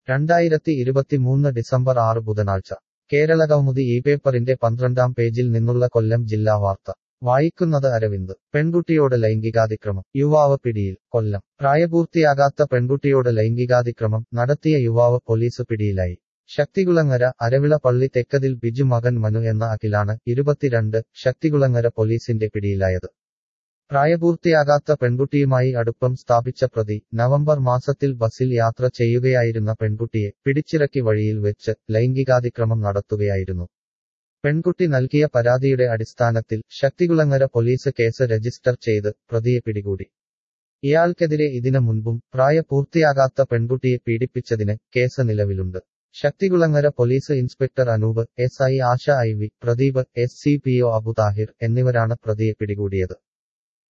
രണ്ടായിരത്തി ഇരുപത്തിമൂന്ന് ഡിസംബർ ആറ് ബുധനാഴ്ച കേരള കൗമുദി ഈ പേപ്പറിന്റെ പന്ത്രണ്ടാം പേജിൽ നിന്നുള്ള കൊല്ലം ജില്ലാ വാർത്ത വായിക്കുന്നത് അരവിന്ദ് പെൺകുട്ടിയോട് ലൈംഗികാതിക്രമം യുവാവ് പിടിയിൽ കൊല്ലം പ്രായപൂർത്തിയാകാത്ത പെൺകുട്ടിയോട് ലൈംഗികാതിക്രമം നടത്തിയ യുവാവ് പോലീസ് പിടിയിലായി ശക്തികുളങ്ങര അരവിള പള്ളി തെക്കതിൽ ബിജു മകൻ മനു എന്ന അഖിലാണ് ഇരുപത്തിരണ്ട് ശക്തികുളങ്ങര പോലീസിന്റെ പിടിയിലായത് പ്രായപൂർത്തിയാകാത്ത പെൺകുട്ടിയുമായി അടുപ്പം സ്ഥാപിച്ച പ്രതി നവംബർ മാസത്തിൽ ബസിൽ യാത്ര ചെയ്യുകയായിരുന്ന പെൺകുട്ടിയെ പിടിച്ചിറക്കി വഴിയിൽ വെച്ച് ലൈംഗികാതിക്രമം നടത്തുകയായിരുന്നു പെൺകുട്ടി നൽകിയ പരാതിയുടെ അടിസ്ഥാനത്തിൽ ശക്തികുളങ്ങര പോലീസ് കേസ് രജിസ്റ്റർ ചെയ്ത് പ്രതിയെ പിടികൂടി ഇയാൾക്കെതിരെ ഇതിനു മുൻപും പ്രായപൂർത്തിയാകാത്ത പെൺകുട്ടിയെ പീഡിപ്പിച്ചതിന് കേസ് നിലവിലുണ്ട് Sakthikulangara police inspector Anoop S I Asha I V Pradeep S C P O Abuthahir എന്നിവരാണ് പ്രതിയെ പിടികൂടിയത്